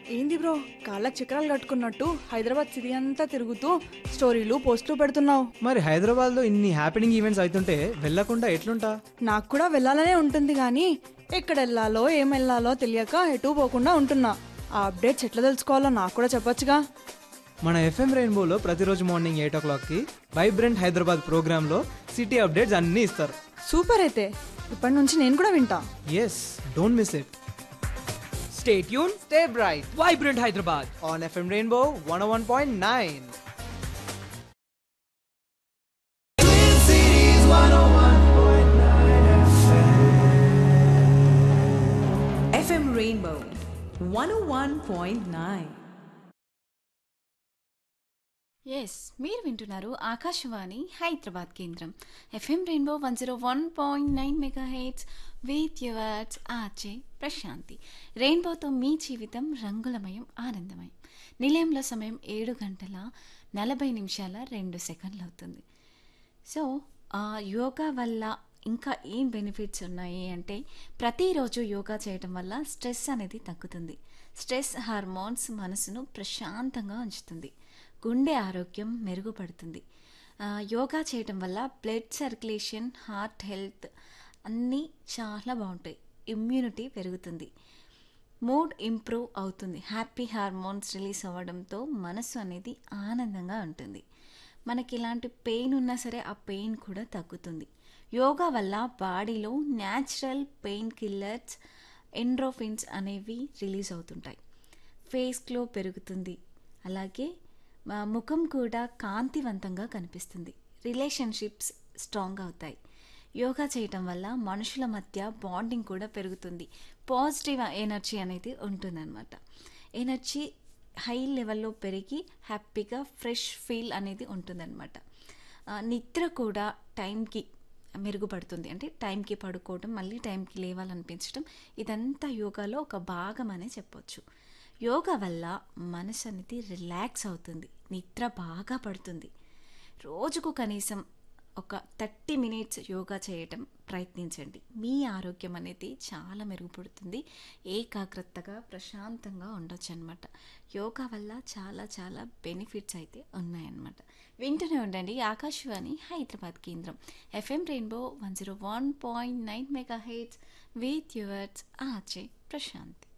ఏంది బ్రో కాళ్ళకి చక్రాలు కట్టుకున్నట్టు హైదరాబాద్ సిటీ అంతా తిరుగుతూ స్టోరీలు పోస్టులు పెడుతున్నావు మరి హైదరాబాద్లో ఇన్ని హ్యాపెనింగ్ ఈవెంట్స్ అవుతుంటే వెళ్ళకుండా ఎట్లుంటా నాకు కూడా వెళ్ళాలనే ఉంటుంది కానీ ఎక్కడ వెళ్ళాలో ఏం వెళ్ళాలో తెలియక ఎటు పోకుండా ఉంటున్నా ఆ అప్డేట్స్ ఎట్లా తెలుసుకోవాలో నాకు కూడా చెప్పొచ్చుగా మన ఎఫ్ఎం రెయిన్బోలో ప్రతిరోజు మార్నింగ్ ఎయిట్ ఓ క్లాక్కి వైబ్రెంట్ హైదరాబాద్ ప్రోగ్రాంలో సిటీ అప్డేట్స్ అన్నీ ఇస్తారు సూపర్ అయితే ఇప్పటి నుంచి నేను కూడా వింటా yes don't miss it stay tune stay bright vibrant Hyderabad on FM Rainbow one one point nine FM Rainbow 101.9. Yes మీరు వింటున్నారు ఆకాశవాణి హైదరాబాద్ కేంద్రం FM Rainbow one zero one point nine mega hertz with yours ఆచే ప్రశాంతి రెయిన్బోతో మీ జీవితం రంగులమయం ఆనందమయం నిలయంలో సమయం ఏడు గంటల నలభై నిమిషాల రెండు సెకండ్లు అవుతుంది సో ఆ యోగా వల్ల ఇంకా ఏం బెనిఫిట్స్ ఉన్నాయి అంటే ప్రతిరోజు యోగా చేయడం వల్ల స్ట్రెస్ అనేది తగ్గుతుంది స్ట్రెస్ హార్మోన్స్ మనసును ప్రశాంతంగా ఉంచుతుంది గుండె ఆరోగ్యం మెరుగుపడుతుంది ఆ, యోగా చేయడం వల్ల బ్లడ్ సర్క్యులేషన్ హార్ట్ హెల్త్ అన్నీ చాలా బాగుంటాయి ఇమ్యూనిటీ పెరుగుతుంది మూడ్ ఇంప్రూవ్ అవుతుంది హ్యాపీ హార్మోన్స్ రిలీజ్ అవ్వడంతో మనసు అనేది ఆనందంగా ఉంటుంది మనకి ఇలాంటి పెయిన్ ఉన్నా సరే ఆ పెయిన్ కూడా తగ్గుతుంది యోగా వల్ల బాడీలో న్యాచురల్ పెయిన్ కిల్లర్స్ ఎండ్రోఫిన్స్ అనేవి రిలీజ్ అవుతుంటాయి ఫేస్ గ్లో పెరుగుతుంది అలాగే మా ముఖం కూడా కాంతివంతంగా కనిపిస్తుంది రిలేషన్షిప్స్ స్ట్రాంగ్ అవుతాయి యోగా చేయటం వల్ల మనుషుల మధ్య బాండింగ్ కూడా పెరుగుతుంది పాజిటివ్ ఎనర్జీ అనేది ఉంటుందన్నమాట ఎనర్జీ హై లెవెల్లో పెరిగి హ్యాపీగా ఫ్రెష్ ఫీల్ అనేది ఉంటుందన్నమాట ఆ, నిద్ర కూడా టైంకి మెరుగుపడుతుంది అంటే టైంకి పడుకోవడం మళ్ళీ టైంకి లేవాలనిపించడం ఇదంతా యోగాలో ఒక భాగం అనే చెప్పొచ్చు యోగా వల్ల మనసు అనేది రిలాక్స్ అవుతుంది నిద్ర బాగా పడుతుంది రోజుకు కనీసం ఒక థర్టీ మినిట్స్ యోగా చేయటం ప్రయత్నించండి మీ ఆరోగ్యం అనేది చాలా మెరుగుపడుతుంది ఏకాగ్రతగా ప్రశాంతంగా ఉండొచ్చు అనమాట యోగా వల్ల చాలా చాలా బెనిఫిట్స్ అయితే ఉన్నాయన్నమాట వింటూనే ఉండండి ఆకాశవాణి హైదరాబాద్ కేంద్రం FM Rainbow one zero one point nine mega hertz with yours ఆచే ప్రశాంతి